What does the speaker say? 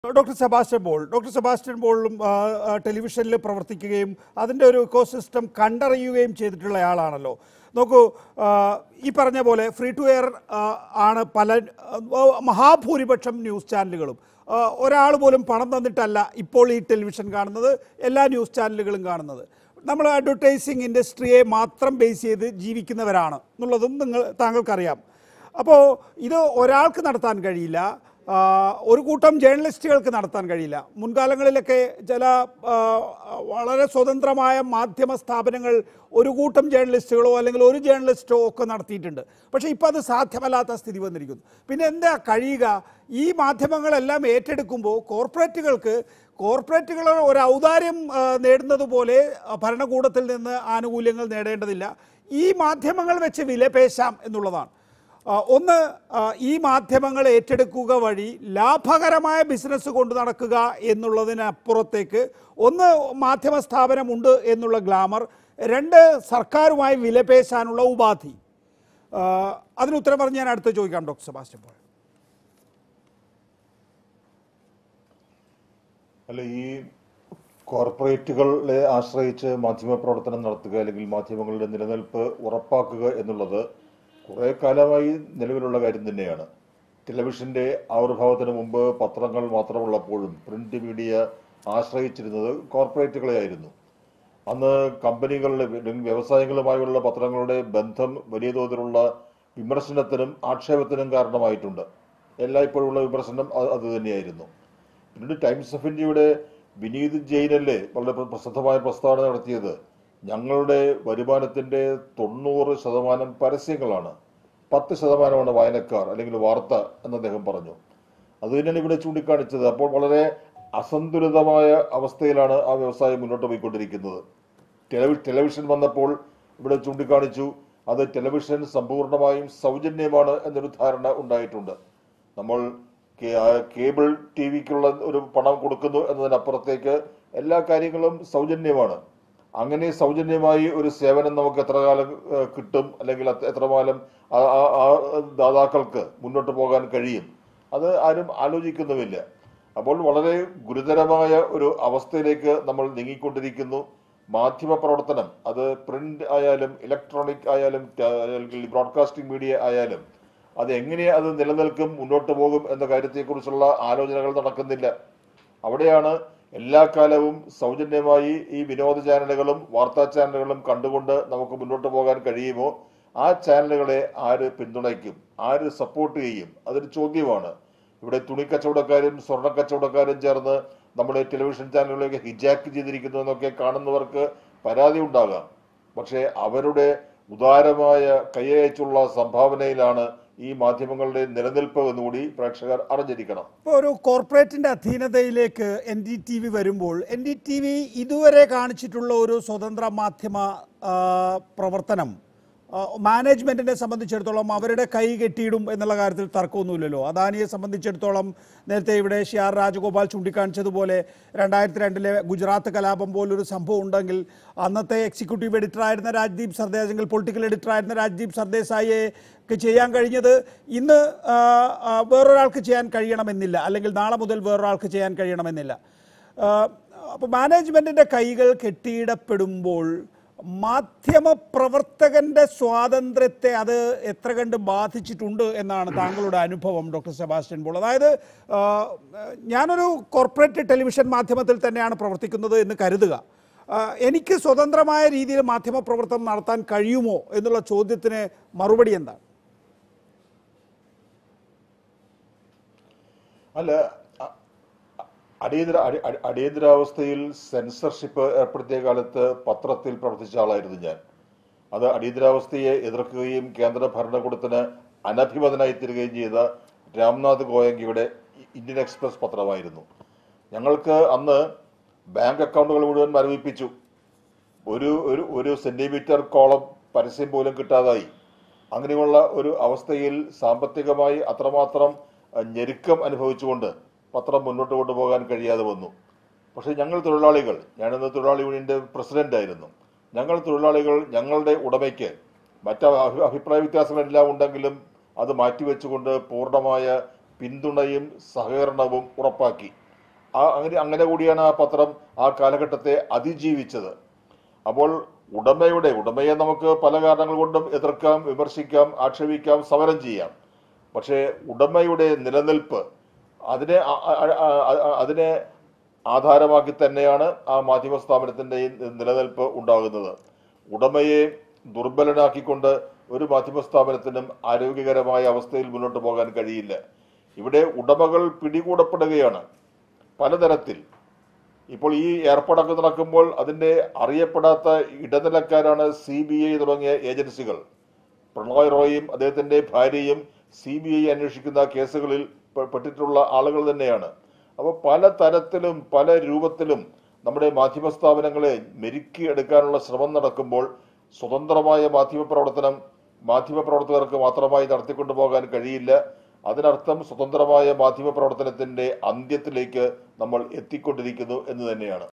doctor Sebastian Paul doctor Sebastian പോളും ആ, ആ, ടെലിവിഷനിൽ പ്രവർത്തിക്കുകയും അതിൻ്റെ ഒരു ഇക്കോസിസ്റ്റം കണ്ടറിയുകയും ചെയ്തിട്ടുള്ള ആളാണല്ലോ നോക്കൂ ആ, ഈ പറഞ്ഞ പോലെ ഫ്രീ ടു എയർ ആണ് പല ആ, മഹാഭൂരിപക്ഷം ന്യൂസ് ചാനലുകളും ഒരാൾ പോലും പണം തന്നിട്ടല്ല ഇപ്പോൾ ഈ ടെലിവിഷൻ കാണുന്നത് എല്ലാ ന്യൂസ് ചാനലുകളും കാണുന്നത് നമ്മൾ അഡ്വർടൈസിങ് ഇൻഡസ്ട്രിയെ മാത്രം ബേസ് ചെയ്ത് ജീവിക്കുന്നവരാണ് എന്നുള്ളതും നിങ്ങൾ താങ്കൾക്കറിയാം അപ്പോൾ ഇത് ഒരാൾക്ക് നടത്താൻ കഴിയില്ല ആ, ഒരു കൂട്ടം ജേർണലിസ്റ്റുകൾക്ക് നടത്താൻ കഴിയില്ല മുൻകാലങ്ങളിലൊക്കെ ചില ആ, വളരെ സ്വതന്ത്രമായ മാധ്യമ സ്ഥാപനങ്ങൾ ഒരു കൂട്ടം ജേർണലിസ്റ്റുകളോ അല്ലെങ്കിൽ ഒരു ജേർണലിസ്റ്റോ ഒക്കെ നടത്തിയിട്ടുണ്ട് പക്ഷേ ഇപ്പോൾ അത് സാധ്യമല്ലാത്ത സ്ഥിതി വന്നിരിക്കുന്നു പിന്നെ എന്താ കഴിയുക ഈ മാധ്യമങ്ങളെല്ലാം ഏറ്റെടുക്കുമ്പോൾ കോർപ്പറേറ്റുകൾക്ക് കോർപ്പറേറ്റുകൾ ഒരു ഔദാര്യം ആ, നേടുന്നത് പോലെ ആ, ഭരണകൂടത്തിൽ നിന്ന് ആനുകൂല്യങ്ങൾ നേടേണ്ടതില്ല ഈ മാധ്യമങ്ങൾ വെച്ച് വിലപേശാം എന്നുള്ളതാണ് ആ, ഒന്ന് ആ, ഈ മാധ്യമങ്ങൾ ഏറ്റെടുക്കുക വഴി ലാഭകരമായ ബിസിനസ് കൊണ്ട് നടക്കുക എന്നുള്ളതിനപ്പുറത്തേക്ക് ഒന്ന് മാധ്യമ സ്ഥാപനമുണ്ട് എന്നുള്ള ഗ്ലാമർ രണ്ട് സർക്കാരുമായി വിലപേശാനുള്ള ഉപാധി ആ, അതിന് ഉത്തരം പറഞ്ഞ് ഞാൻ അടുത്ത് ചോദിക്കാം ഡോക്ടർ സെബാസ്റ്റ്യൻ പോൾ അല്ല ഈ കോർപ്പറേറ്റുകളെ ആശ്രയിച്ച് മാധ്യമ പ്രവർത്തനം നടത്തുക അല്ലെങ്കിൽ മാധ്യമങ്ങളുടെ നിലനിൽപ്പ് ഉറപ്പാക്കുക എന്നുള്ളത് കുറേ കാലമായി നിലവിലുള്ള കാര്യം തന്നെയാണ് ടെലിവിഷന്റെ ആവിർഭാവത്തിന് മുമ്പ് പത്രങ്ങൾ മാത്രമുള്ളപ്പോഴും പ്രിന്റ് മീഡിയ ആശ്രയിച്ചിരുന്നത് കോർപ്പറേറ്റുകളെ ആയിരുന്നു അന്ന് കമ്പനികളുടെ അല്ലെങ്കിൽ വ്യവസായങ്ങളുമായുള്ള പത്രങ്ങളുടെ ബന്ധം വലിയ തോതിലുള്ള വിമർശനത്തിനും ആക്ഷേപത്തിനും കാരണമായിട്ടുണ്ട് എല്ലായ്പ്പോഴുള്ള വിമർശനം അത് അത് തന്നെയായിരുന്നു പിന്നീട് ടൈംസ് ഓഫ് ഇന്ത്യയുടെ വിനീത് ജെയിനല്ലേ വളരെ പ്ര- പ്രസിദ്ധമായ പ്രസ്താവന നടത്തിയത് ഞങ്ങളുടെ വരുമാനത്തിന്റെ തൊണ്ണൂറ് ശതമാനം പരസ്യങ്ങളാണ് പത്ത് ശതമാനമാണ് വായനക്കാർ അല്ലെങ്കിൽ വാർത്ത എന്ന് അദ്ദേഹം പറഞ്ഞു അത് തന്നെയാണ് ഇവിടെ ചൂണ്ടിക്കാണിച്ചത് അപ്പോൾ വളരെ അസന്തുലിതമായ അവസ്ഥയിലാണ് ആ വ്യവസായം മുന്നോട്ട് പോയിക്കൊണ്ടിരിക്കുന്നത് ടെലിവി ടെലിവിഷൻ വന്നപ്പോൾ ഇവിടെ ചൂണ്ടിക്കാണിച്ചു അത് ടെലിവിഷൻ സമ്പൂർണ്ണമായും സൗജന്യമാണ് എന്നൊരു ധാരണ ഉണ്ടായിട്ടുണ്ട് നമ്മൾ കേ- ആ കേബിൾ ടി വിക്കുള്ള ഒരു പണം കൊടുക്കുന്നു എന്നതിനപ്പുറത്തേക്ക് എല്ലാ കാര്യങ്ങളും സൗജന്യമാണ് അങ്ങനെ സൗജന്യമായി ഒരു സേവനം നമുക്ക് എത്ര കാലം ഏഹ്, കിട്ടും അല്ലെങ്കിൽ അത് എത്ര കാലം ആ- ആ- ആ ദാതാക്കൾക്ക് മുന്നോട്ട് പോകാൻ കഴിയും അത് ആരും ആലോചിക്കുന്നുമില്ല അപ്പോൾ വളരെ ഗുരുതരമായ ഒരു അവസ്ഥയിലേക്ക് നമ്മൾ നീങ്ങിക്കൊണ്ടിരിക്കുന്നു മാധ്യമ പ്രവർത്തനം അത് പ്രിന്റ് ആയാലും ഇലക്ട്രോണിക് ആയാലും ത- അല്ലെങ്കിൽ ബ്രോഡ്കാസ്റ്റിംഗ് മീഡിയ ആയാലും അത് എങ്ങനെ അത് നിലനിൽക്കും മുന്നോട്ട് പോകും എന്ന കാര്യത്തെക്കുറിച്ചുള്ള ആലോചനകൾ നടക്കുന്നില്ല അവിടെയാണ് എല്ലാ കാലവും സൗജന്യമായി ഈ വിനോദ ചാനലുകളും വാർത്താ ചാനലുകളും കണ്ടുകൊണ്ട് നമുക്ക് മുന്നോട്ട് പോകാൻ കഴിയുമോ ആ ചാനലുകളെ ആര് പിന്തുണയ്ക്കും ആര് സപ്പോർട്ട് ചെയ്യും അതൊരു ചോദ്യമാണ് ഇവിടെ തുണിക്കച്ചവടക്കാരും സ്വർണ്ണ കച്ചവടക്കാരും ചേർന്ന് നമ്മുടെ ടെലിവിഷൻ ചാനലുകളെയൊക്കെ ഹിജാക്ക് ചെയ്തിരിക്കുന്നു എന്നൊക്കെ കാണുന്നവർക്ക് പരാതി ഉണ്ടാകാം പക്ഷേ അവരുടെ ഉദാരമായ കൈയച്ചുള്ള സംഭാവനയിലാണ് ഈ മാധ്യമങ്ങളുടെ നിലനിൽപ്പ് എന്നുകൂടി പ്രേക്ഷകർ അറിഞ്ഞിരിക്കണം ഇപ്പോൾ ഒരു കോർപ്പറേറ്റിൻ്റെ അധീനതയിലേക്ക് എൻ ഡി ടി വി വരുമ്പോൾ എൻ ഡി ടി വി ഇതുവരെ കാണിച്ചിട്ടുള്ള ഒരു സ്വതന്ത്ര മാധ്യമ ആ, പ്രവർത്തനം ആ, മാനേജ്മെൻറ്റിനെ സംബന്ധിച്ചിടത്തോളം അവരുടെ കൈ കെട്ടിയിടും എന്നുള്ള കാര്യത്തിൽ തർക്കമൊന്നുമില്ലല്ലോ അദാനിയെ സംബന്ധിച്ചിടത്തോളം നേരത്തെ ഇവിടെ ഷി ആർ രാജഗോപാൽ ചൂണ്ടിക്കാണിച്ചതുപോലെ രണ്ടായിരത്തി രണ്ടിലെ ഗുജറാത്ത് കലാപം പോലൊരു സംഭവം ഉണ്ടെങ്കിൽ അന്നത്തെ എക്സിക്യൂട്ടീവ് എഡിറ്ററായിരുന്ന രാജ്ദീപ് സർദേശ് അല്ലെങ്കിൽ പൊളിറ്റിക്കൽ എഡിറ്ററായിരുന്ന രാജ്ദീപ് സർദേശായിയെ ഒക്കെ ചെയ്യാൻ കഴിഞ്ഞത് ഇന്ന് ആ, ആ, വേറൊരാൾക്ക് ചെയ്യാൻ കഴിയണമെന്നില്ല അല്ലെങ്കിൽ നാളെ മുതൽ വേറൊരാൾക്ക് ചെയ്യാൻ കഴിയണമെന്നില്ല അപ്പോൾ മാനേജ്മെൻറ്റിൻ്റെ കൈകൾ കെട്ടിയിടപ്പെടുമ്പോൾ മാധ്യമപ്രവർത്തകൻ്റെ സ്വാതന്ത്ര്യത്തെ അത് എത്ര കണ്ട് ബാധിച്ചിട്ടുണ്ട് എന്നാണ് താങ്കളുടെ അനുഭവം ഡോക്ടർ സെബാസ്റ്റ്യൻ പോൾ അതായത് ആ, ഞാനൊരു കോർപ്പറേറ്റ് ടെലിവിഷൻ മാധ്യമത്തിൽ തന്നെയാണ് പ്രവർത്തിക്കുന്നത് എന്ന് കരുതുക ആ, എനിക്ക് സ്വതന്ത്രമായ രീതിയിൽ മാധ്യമപ്രവർത്തനം നടത്താൻ കഴിയുമോ എന്നുള്ള ചോദ്യത്തിന് മറുപടി എന്താണ് അല്ല അ- അ- അടിയന്തര അടി- അടി- അടിയന്തരാവസ്ഥയിൽ സെൻസർഷിപ്പ് ഏർപ്പെടുത്തിയ കാലത്ത് പത്രത്തിൽ പ്രവർത്തിച്ച ആളായിരുന്നു ഞാൻ അത് അടിയന്തരാവസ്ഥയെ എതിർക്കുകയും കേന്ദ്ര ഭരണകൂടത്തിന് അനഭിമതനായി തീരുകയും ചെയ്ത രാംനാഥ് ഗോയങ്കയുടെ ഇന്ത്യൻ എക്സ്പ്രസ് പത്രമായിരുന്നു ഞങ്ങൾക്ക് അന്ന് ബാങ്ക് അക്കൗണ്ടുകൾ മുഴുവൻ മരവിപ്പിച്ചു ഒരു ഒരു ഒരു സെന്റിമീറ്റർ കോളം പരസ്യം പോലും കിട്ടാതായി അങ്ങനെയുള്ള ഒരു അവസ്ഥയിൽ സാമ്പത്തികമായി അത്രമാത്രം അഹ്, ഞെരുക്കം അനുഭവിച്ചുകൊണ്ട് പത്രം മുന്നോട്ട് കൊണ്ടുപോകാൻ കഴിയാതെ വന്നു പക്ഷേ ഞങ്ങൾ തൊഴിലാളികൾ ഞാനിന്ന് തൊഴിലാളി യൂണിയന്റെ പ്രസിഡന്റ് ആയിരുന്നു ഞങ്ങൾ തൊഴിലാളികൾ ഞങ്ങളുടെ ഉടമയ്ക്ക് മറ്റ് അഭി- അഭിപ്രായ വ്യത്യാസങ്ങളെല്ലാം ഉണ്ടെങ്കിലും അത് മാറ്റിവെച്ചുകൊണ്ട് പൂർണ്ണമായ പിന്തുണയും സഹകരണവും ഉറപ്പാക്കി ആ അങ്ങനെ അങ്ങനെ കൂടിയാണ് ആ പത്രം ആ കാലഘട്ടത്തെ അതിജീവിച്ചത് അപ്പോൾ ഉടമയുടെ ഉടമയെ നമുക്ക് പല കാരണങ്ങൾ കൊണ്ടും എതിർക്കാം വിമർശിക്കാം ആക്ഷേപിക്കാം സമരം ചെയ്യാം പക്ഷേ ഉടമയുടെ നിലനിൽപ്പ് അതിനെ ആ- ആ- ആ- ആ- അതിനെ ആധാരമാക്കി തന്നെയാണ് ആ മാധ്യമ സ്ഥാപനത്തിന്റെ ഈ നിലനിൽപ്പ് ഉണ്ടാകുന്നത് ഉടമയെ ദുർബലനാക്കിക്കൊണ്ട് ഒരു മാധ്യമ സ്ഥാപനത്തിനും ആരോഗ്യകരമായ അവസ്ഥയിൽ മുന്നോട്ട് പോകാൻ കഴിയില്ല ഇവിടെ ഉടമകൾ പിടികൂടപ്പെടുകയാണ് പലതരത്തിൽ ഇപ്പോൾ ഈ ഏർപ്പാടൊക്കെ നടക്കുമ്പോൾ അതിന്റെ അറിയപ്പെടാത്ത ഇടനിലക്കാരാണ് സി ബി ഐ തുടങ്ങിയ ഏജൻസികൾ പിണറായി റോയും അദ്ദേഹത്തിന്റെ ഭാര്യയും സി ബി ഐ അന്വേഷിക്കുന്ന കേസുകളിൽ പെ- പെട്ടിട്ടുള്ള ആളുകൾ തന്നെയാണ് അപ്പോൾ പല തരത്തിലും പല രൂപത്തിലും നമ്മുടെ മാധ്യമ സ്ഥാപനങ്ങളെ മെരുക്കി എടുക്കാനുള്ള ശ്രമം നടക്കുമ്പോൾ സ്വതന്ത്രമായ മാധ്യമ പ്രവർത്തനം മാധ്യമ പ്രവർത്തകർക്ക് മാത്രമായി നടത്തിക്കൊണ്ടു പോകാൻ കഴിയില്ല അതിനർത്ഥം സ്വതന്ത്രമായ മാധ്യമ പ്രവർത്തനത്തിന്റെ അന്ത്യത്തിലേക്ക് നമ്മൾ എത്തിക്കൊണ്ടിരിക്കുന്നു എന്ന് തന്നെയാണ്